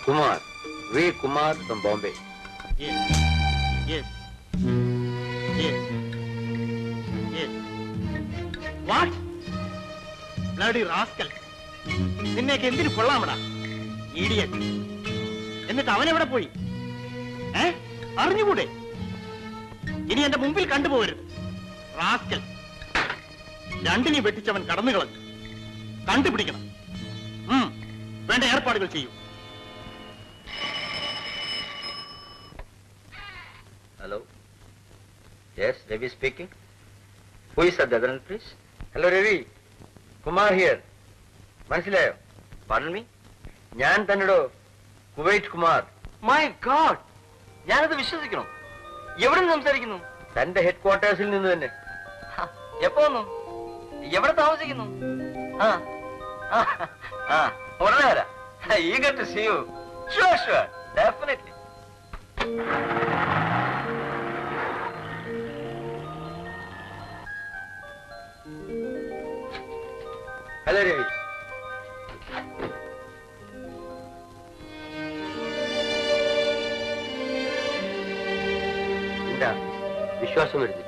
Kumar. V. Kumar from Bombay. Yes. Yes. Yes. Yes. What? Bloody rascal. നിന്നെയൊക്കെ എന്തിനു കൊള്ളാമടാ idiot എന്നിട്ട് അവൻ എവിടെ പോയി ഏ അറിഞ്ഞുകൂടെ ഇനി എന്റെ മുമ്പിൽ കണ്ടുപോകരുത് റാസ്കൽ രണ്ടിനെ വെട്ടിച്ചവൻ കടന്നു കളഞ്ഞു കണ്ടുപിടിക്കണം ഉം, വേണ്ട ഏർപ്പാടുകൾ ചെയ്യൂ Hello. Yes, Ravi speaking. Who is at the other end, please? Hello, Ravi. Kumar here. മനസ്സിലായോ പാർഡൺ മീ ഞാൻ തന്നെടോ കുവൈറ്റ് കുമാർ മൈ ഗോഡ് ഞാനത് വിശ്വസിക്കണം എവിടെ നിന്ന് സംസാരിക്കുന്നു തന്റെ ഹെഡ് ക്വാർട്ടേഴ്സിൽ നിന്ന് തന്നെ എപ്പോ വന്നു എവിടെ താമസിക്കുന്നു ആ ആ, ആ ഉടനെ വരാം eager to see you sure sure definitely hello Ravi എന്താ വിശ്വാസം വരുന്നില്ലേ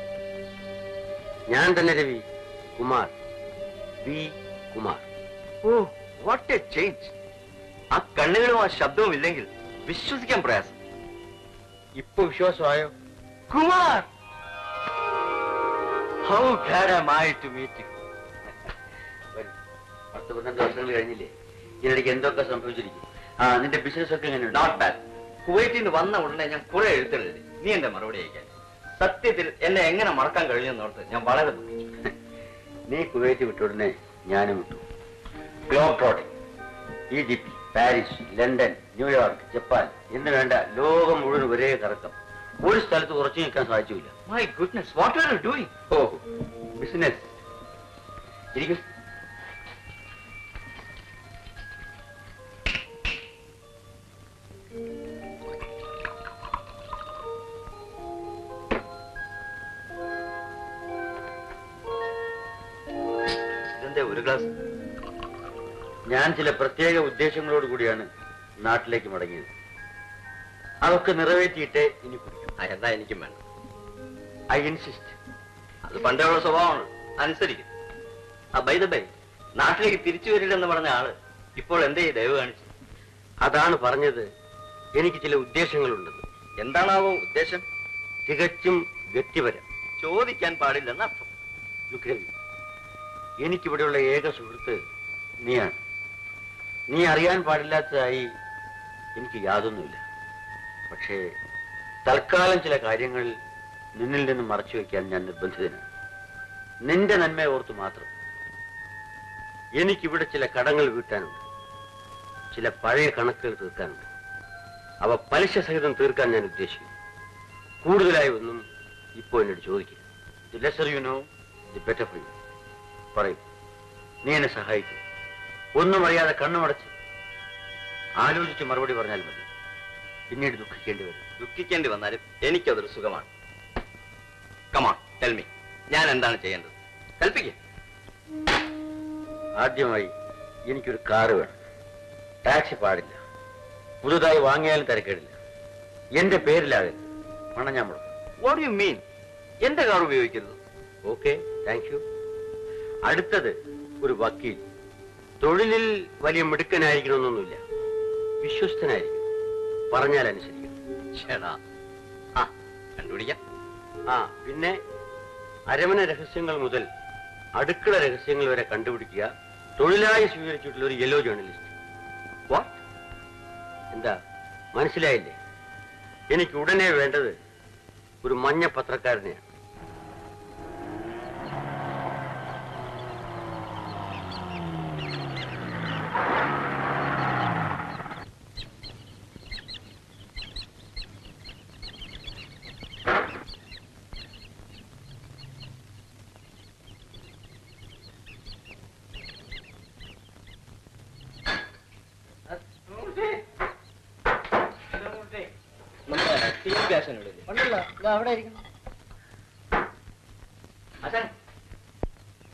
ഞാൻ തന്നെ Ravi Kumar V Kumar oh what a change ആ കണ്ണുകളും ആ ശബ്ദവും ഇല്ലെങ്കിൽ വിശ്വസിക്കാൻ പ്രയാസം ഇപ്പൊ വിശ്വാസമായോ Kumar how glad am I to meet you വരൂ. പത്ത് പന്ത്രണ്ട് വർഷങ്ങൾ കഴിഞ്ഞില്ലേ ഇതിനിടയ്ക്ക് എന്തൊക്കെ സംഭവിച്ചിരിക്കും ആ നിന്റെ ബിസിനസ് ഒക്കെ എങ്ങനെയുണ്ട് നോട്ട് ബാഡ് കുവൈറ്റിൽ നിന്ന് വന്ന ഉടനെ ഞാൻ കുറെ എഴുത്തെഴുതി നീ എന്റെ മറുപടി അയക്കാൻ സത്യത്തിൽ എന്നെ എങ്ങനെ മറക്കാൻ കഴിഞ്ഞെന്നോർത്ത് ഞാൻ വളരെ ദുഃഖിച്ചു നീ കുവൈറ്റ് വിട്ട ഉടനെ ഞാനും വിട്ടു globe trotting Egypt Paris London New York Japan എന്ന് വേണ്ട ലോകം മുഴുവൻ ഒരേ കറക്കം ഒരു സ്ഥലത്ത് ഉറച്ചു നിൽക്കാൻ സാധിച്ചില്ല my goodness what are you doing oh business ഇരിക്കും ഇതെന്താ ഒരു ഗ്ലാസ് ഞാൻ ചില പ്രത്യേക ഉദ്ദേശങ്ങളോട് കൂടിയാണ് നാട്ടിലേക്ക് മടങ്ങിയത് അതൊക്കെ നിറവേറ്റിയിട്ടേ ഇനി കുടിക്കും ആ എന്താ എനിക്കും വേണം ഐ ഇൻസിസ്റ്റ് അത് പണ്ടേ ഉള്ള സ്വഭാവമാണ് അനുസരിക്കും ആ ബൈ ദ ബൈ നാട്ടിലേക്ക് തിരിച്ചു വരില്ലെന്ന് പറഞ്ഞ ആള് ഇപ്പോൾ എന്തേ ഈ ദയവ് കാണിച്ചു അതാണ് പറഞ്ഞത് എനിക്ക് ചില ഉദ്ദേശങ്ങളുണ്ടെന്ന് എന്താണാവോ ഉദ്ദേശം തികച്ചും വ്യക്തിപരം ചോദിക്കാൻ പാടില്ലെന്ന് അർത്ഥം ലുക്ക് രവി, എനിക്കിവിടെയുള്ള ഏക സുഹൃത്ത് നീയാണ് നീ അറിയാൻ പാടില്ലാത്തതായി എനിക്ക് യാതൊന്നുമില്ല പക്ഷേ തൽക്കാലം ചില കാര്യങ്ങൾ നിന്നിൽ നിന്ന് മറച്ചു വയ്ക്കാൻ ഞാൻ നിർബന്ധിതനാണ് നിന്റെ നന്മയെ ഓർത്ത് മാത്രം എനിക്കിവിടെ ചില കടങ്ങൾ വീട്ടാനുണ്ട് ചില പഴയ കണക്കുകൾ തീർക്കാനുണ്ട് അവ പലിശ സഹിതം തീർക്കാൻ ഞാൻ ഉദ്ദേശിക്കുന്നു കൂടുതലായി ഒന്നും ഇപ്പോൾ എന്നോട് ചോദിക്കുക the lesser you know the better for you പറയും നീ എന്നെ സഹായിക്കും ഒന്നും അറിയാതെ കണ്ണുമടച്ച് ആലോചിച്ച് മറുപടി പറഞ്ഞാൽ മതി പിന്നീട് ദുഃഖിക്കേണ്ടി വരും ദുഃഖിക്കേണ്ടി വന്നാലും എനിക്കതൊരു സുഖമാണ് കമാൺ ടെൽമി ഞാൻ എന്താണ് ചെയ്യേണ്ടത് കൽപ്പിക്കുക ആദ്യമായി എനിക്കൊരു കാറ് വേണം ടാക്സി പാടില്ല പുതുതായി വാങ്ങിയാലും തിരക്കേടില്ല എന്റെ പേരിലാകരുത് പണം ഞാൻ മുടക്കും വാട്ട് യു മീൻ എന്റെ കാർ ഉപയോഗിക്കരുത് ഓക്കെ താങ്ക് യു അടുത്തത് ഒരു വക്കീൽ തൊഴിലിൽ വലിയ മിടുക്കനായിരിക്കണമെന്നൊന്നുമില്ല വിശ്വസ്തനായിരിക്കും പറഞ്ഞാൽ അനുസരിക്കണം ചേടാ ആ കണ്ടുപിടിക്കാം ആ പിന്നെ അരമന രഹസ്യങ്ങൾ മുതൽ അടുക്കള രഹസ്യങ്ങൾ വരെ കണ്ടുപിടിക്കുക തൊഴിലായി സ്വീകരിച്ചിട്ടുള്ള ഒരു യെല്ലോ ജേർണലിസ്റ്റ് വാട്ട് എന്താ മനസ്സിലായില്ലേ എനിക്ക് ഉടനെ വേണ്ടത് ഒരു മഞ്ഞ പത്രക്കാരനെയാണ് നമ്മുടെ ടീം ഗ്യാസിനുള്ളിൽ ഉണ്ടല്ലോ ഇതാ അവിടെ ഇരിക്കുന്നു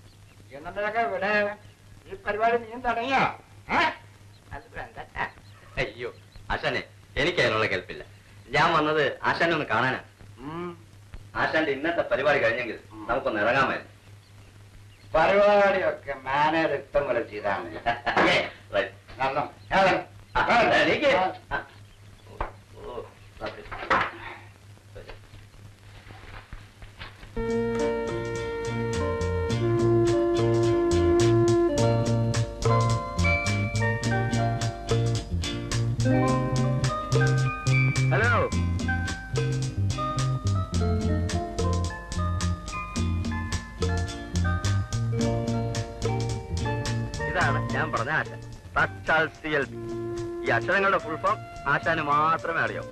എന്നതൊക്കെ ഇവിടെ ഈ പരിപാടി നീ തുടങ്ങിയോ ഏ? അത് വേണ്ട. അയ്യോ ആശാനെ എനിക്ക് അതിനുള്ള കേൾപ്പില്ല ഞാൻ വന്നത് ആശാനെ ഒന്ന് കാണാനാ ആശാന്റെ ഇന്നത്തെ പരിപാടി കഴിഞ്ഞെങ്കിൽ നമുക്കൊന്ന് ഇറങ്ങാമായിരുന്നു പരിപാടിയൊക്കെ മാനേജർ ഇഷ്ടം പോലെ ചെയ്താണ് Right. നന്നോ ആ, എനിക്ക് ആ. ഓ, ഓ, sorry. ഹലോ ഇതാണ് ഞാൻ പറഞ്ഞ ആശാൻ തച്ചാൽ സി എൽ ബി ഈ അക്ഷരങ്ങളുടെ ഫുൾ ഫോം ആശാന് മാത്രമേ അറിയാവൂ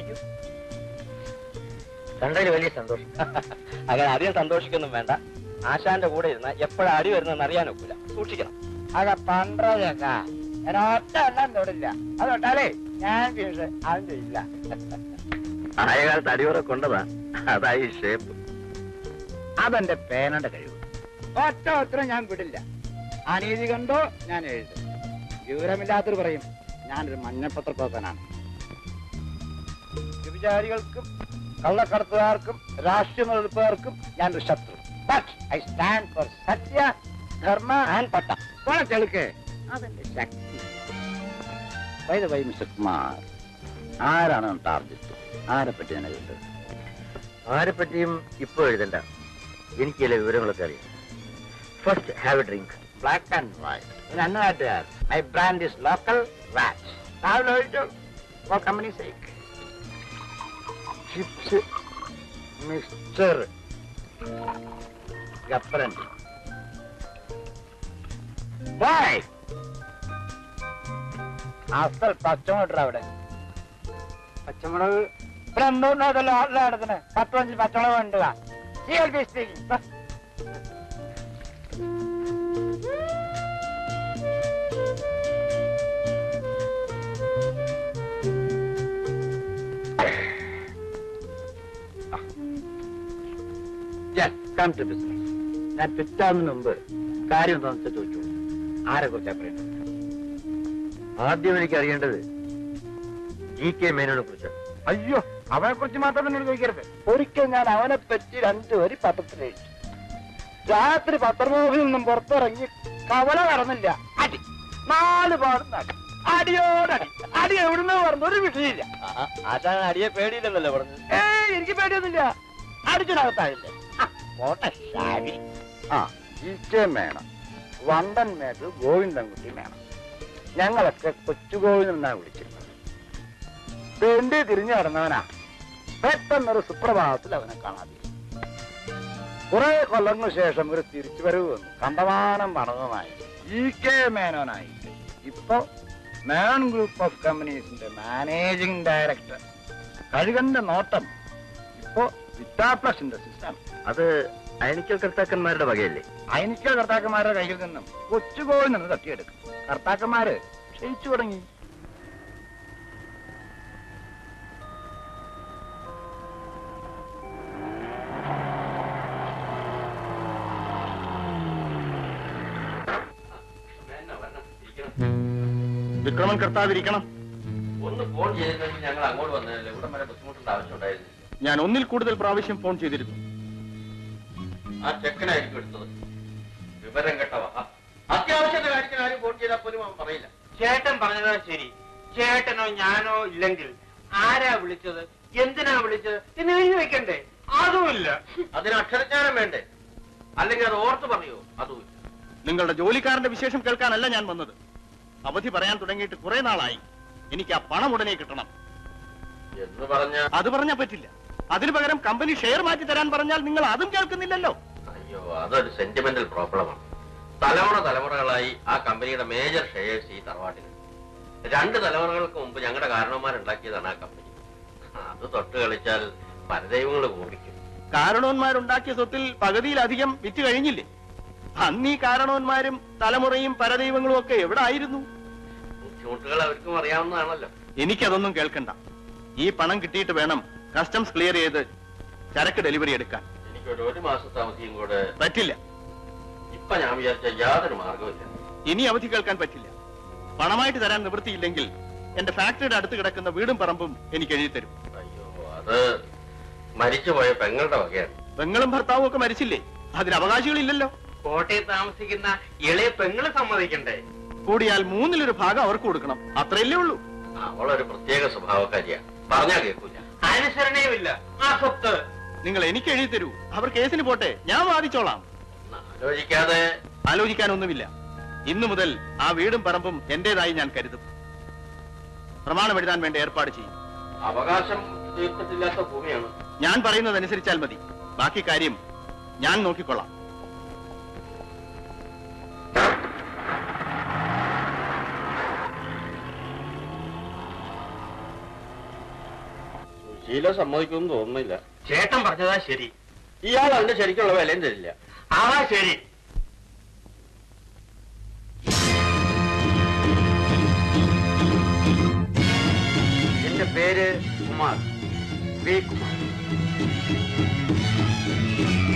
കണ്ടതിൽ വലിയ സന്തോഷം അങ്ങനെ അധികം സന്തോഷിക്കൊന്നും വേണ്ട ആശാന്റെ കൂടെ ഇരുന്ന എപ്പോഴാ അടി വരുന്നെന്ന് അറിയാനൊക്കില്ല സൂക്ഷിക്കണം ആക പണ്ടൊക്കെ ഒറ്റ എണ്ണം തൊടില്ല അത് തൊട്ടാലേ ഞാൻ ഫീസ് അതും ചെയ്യില്ല ആയ കാലത്ത് അടിയുറ കൊണ്ടതാ അതായി ഷേപ്പ് അതെന്റെ പേനയുടെ കഴിവ് ഒറ്റ ഉത്തരം ഞാൻ വിടില്ല അനീതി കണ്ടോ ഞാൻ എഴുതും വിവരമില്ലാത്തവർ പറയും ഞാനൊരു മഞ്ഞപ്പത്രപ്രവർത്തനാണ് വ്യഭിചാരികൾക്കും കള്ളക്കടത്തുകാർക്കും രാഷ്ട്രീയ എതിർപ്പുകാർക്കും ഞാനൊരു ശത്രു but I stand for satya dharma and പട്ട ചെളുക്ക് അതെന്റെ ശക്തി വൈ വൈ മിസ്റ്റർ കുമാർ ആരാണ് ടാർഗറ്റ് ആരെ പറ്റി ഞാൻ എഴുതുന്നത് ആരെപ്പറ്റിയും ഇപ്പൊ എഴുതണ്ട എനിക്ക് ചില വിവരങ്ങളൊക്കെ അറിയാം first have a drink black and white. In another, my brand is local rats. Now, Lloyd, for company's sake. Chips, Mr. Gapparandi. Why? അസൽ പച്ചമുളക് അവിടെ പച്ചമുളക് ഇവിടെ എന്തോന്നോ അതല്ലോ നടത്തിന് പത്ത് അഞ്ച് പച്ചമുളക് വേണ്ടുക C L B speaking come to business ഞാൻ പിറ്റാവുന്നതിന് മുമ്പ് കാര്യം എന്താണെന്ന് വെച്ചാൽ ചോദിച്ചു ആരെ കുറിച്ചാ പറയുന്നത് ആദ്യം എനിക്ക് അറിയേണ്ടത് ജി കെ മേനോനെ കുറിച്ചാണ് അയ്യോ അവനെ കുറിച്ച് മാത്രം എന്നോട് ചോദിക്കരുത് ഒരിക്കൽ ഞാൻ അവനെ പറ്റി രണ്ടു വരി പത്രത്തിൽ എഴുതി രാത്രി പത്രമോഹിൽ നിന്നും പുറത്തിറങ്ങി കവല കടന്നില്ല അടി നാല് പാടുന്ന അടി അടിയോടടി അടി എവിടുന്ന് പറഞ്ഞു ഒരു വിഷയമില്ല ആശാൻ അടിയെ പേടിയില്ലല്ലോ പറഞ്ഞു ഏയ് എനിക്ക് പേടിയൊന്നുമില്ല അടിച്ചിനകത്തായില്ലേ ആ, പോട്ടെ ശാരി ആ ഈച്ചയും വേണം വണ്ടൻ മേട്ട് ഗോവിന്ദൻകുട്ടി വേണം ഞങ്ങളൊക്കെ കൊച്ചു ഗോവിന്ദൻ എന്നാണ് വിളിച്ചിരുന്നത് വേണ്ടി തിരിഞ്ഞു കിടന്നവനാ പെട്ടെന്നൊരു സുപ്രഭാതത്തിൽ അവനെ കാണാതെ കുറെ കൊല്ലങ്ങൾക്ക് ശേഷം ഒരു തിരിച്ചുവരവ് വന്നു കണ്ടമാനം പണവുമായി ഇ കെ മേനോനായി ഇപ്പൊ മേനോൻ ഗ്രൂപ്പ് ഓഫ് കമ്പനീസിന്റെ മാനേജിംഗ് ഡയറക്ടർ കഴുകന്റെ നോട്ടം ഇപ്പോ വിറ്റാപ്ലസ് ഇൻഡസ്ട്രീസ് ആണ് അത് അയനിക്കൽ കർത്താക്കന്മാരുടെ വകയല്ലേ അയനിക്കൽ കർത്താക്കന്മാരുടെ കയ്യിൽ നിന്നും കൊച്ചുകോയിൽ നിന്ന് തട്ടിയെടുക്കും കർത്താക്കന്മാര് ക്ഷയിച്ചു തുടങ്ങി മേനോ, വരണം, ഇരിക്കണം. വിക്രമൻ കർത്താവിരിക്കണം ഒന്ന് ഫോൺ ചെയ്തിട്ടുണ്ടെങ്കിൽ ഞങ്ങൾ അങ്ങോട്ട് വന്നതല്ലേ ഇവിടെ വരെ ബുദ്ധിമുട്ടേണ്ട ആവശ്യമുണ്ടായിരുന്നു ഞാൻ ഒന്നിൽ കൂടുതൽ പ്രാവശ്യം ഫോൺ ചെയ്തിരുന്നു ആ ചെക്കനായിരിക്കും എടുത്തത് വിവരം കേട്ടവ അത്യാവശ്യത്തെ കാര്യത്തിന് ആരും ഫോൺ ചെയ്താൽ പോലും അവൻ പറയില്ല ചേട്ടൻ പറഞ്ഞതാ ശരി ചേട്ടനോ ഞാനോ ഇല്ലെങ്കിൽ ആരാ വിളിച്ചത് എന്തിനാ വിളിച്ചത് എന്ന് എഴുതി വെക്കണ്ടേ അതുമില്ല അതിന് അക്ഷരജ്ഞാനം വേണ്ടേ അല്ലെങ്കിൽ അത് ഓർത്ത് പറയോ അതുമില്ല നിങ്ങളുടെ ജോലിക്കാരന്റെ വിശേഷം കേൾക്കാനല്ല ഞാൻ വന്നത് അവധി പറയാൻ തുടങ്ങിയിട്ട് കുറെ നാളായി എനിക്ക് ആ പണം ഉടനെ കിട്ടണം എന്ന് പറഞ്ഞ അത് പറഞ്ഞാൽ പറ്റില്ല അതിനു പകരം കമ്പനി ഷെയർ മാറ്റി തരാൻ പറഞ്ഞാൽ നിങ്ങൾ അതും കേൾക്കുന്നില്ലല്ലോ അയ്യോ അതൊരു സെന്റിമെന്റൽ പ്രോബ്ലമാണ് തലമുറ തലമുറകളായി ആ കമ്പനിയുടെ മേജർ ഷെയർസ് ഈ തറവാട്ടിൽ രണ്ട് തലമുറകൾക്ക് മുമ്പ് ഞങ്ങളുടെ കാരണവന്മാരുണ്ടാക്കിയതാണ് ആ കമ്പനി അത് തൊട്ട് കളിച്ചാൽ പരദൈവങ്ങൾ കോപിക്കും കാരണവന്മാരുണ്ടാക്കിയ സ്വത്തിൽ പകുതിയിലധികം വിറ്റ് കഴിഞ്ഞില്ലേ അന്ന് ഈ കാരണവന്മാരും തലമുറയും പരദൈവങ്ങളും ഒക്കെ എവിടെ ആയിരുന്നു ബുദ്ധിമുട്ടുകൾ അവർക്കും അറിയാവുന്നതാണല്ലോ എനിക്കതൊന്നും കേൾക്കണ്ട ഈ പണം കിട്ടിയിട്ട് വേണം കസ്റ്റംസ് ക്ലിയർ ചെയ്ത് ചരക്ക് ഡെലിവറി എടുക്കാൻ എനിക്കൊരു ഒരു മാസത്തെ അവധിയും കൂടെ പറ്റില്ല ഇപ്പൊ ഞാൻ വിചാരിച്ച യാതൊരു മാർഗവുമില്ല ഇനി അവധി കേൾക്കാൻ പറ്റില്ല പണമായിട്ട് തരാൻ നിവൃത്തിയില്ലെങ്കിൽ എന്റെ ഫാക്ടറിയുടെ അടുത്ത് കിടക്കുന്ന വീടും പറമ്പും എനിക്ക് എഴുതി തരും അയ്യോ അത് മരിച്ചുപോയ പെങ്ങളുടെ വകയാണ് പെങ്ങളും ഭർത്താവും ഒക്കെ മരിച്ചില്ലേ അതിന് അവകാശികളില്ലല്ലോ കോട്ടയത്ത് താമസിക്കുന്ന ഇളയ പെങ്ങള് സമ്മതിക്കണ്ടേ കൂടിയാൽ മൂന്നിലൊരു ഭാഗം അവർക്ക് കൊടുക്കണം അത്രയല്ലേ ഉള്ളൂ അവളൊരു പ്രത്യേക സ്വഭാവക്കാരിയാണ് പറഞ്ഞാ കേൾക്കൂല അനുസരണയുമില്ല ആ സ്വത്ത് നിങ്ങൾ എനിക്ക് എഴുതി തരൂ അവർ കേസിന് പോട്ടെ ഞാൻ വാദിച്ചോളാം ഒന്ന് ആലോചിക്കാതെ ആലോചിക്കാനൊന്നുമില്ല ഇന്നു മുതൽ ആ വീടും പറമ്പും എന്റേതായി ഞാൻ കരുതും പ്രമാണം എഴുതാൻ വേണ്ട ഏർപ്പാട് ചെയ്യും അവകാശം തീർത്തിട്ടില്ലാത്ത ഭൂമിയാണ് ഞാൻ പറയുന്നതനുസരിച്ചാൽ മതി ബാക്കി കാര്യം ഞാൻ നോക്കിക്കൊള്ളാം സുശീല സമ്മതിക്കുമെന്ന് തോന്നുന്നില്ല ചേട്ടൻ പറഞ്ഞതാ ശരി ഇയാൾ അതിന്റെ ശരിക്കുള്ള വിലയും തരില്ല ആ ശരി എന്റെ പേര് കുമാർ വി കുമാർ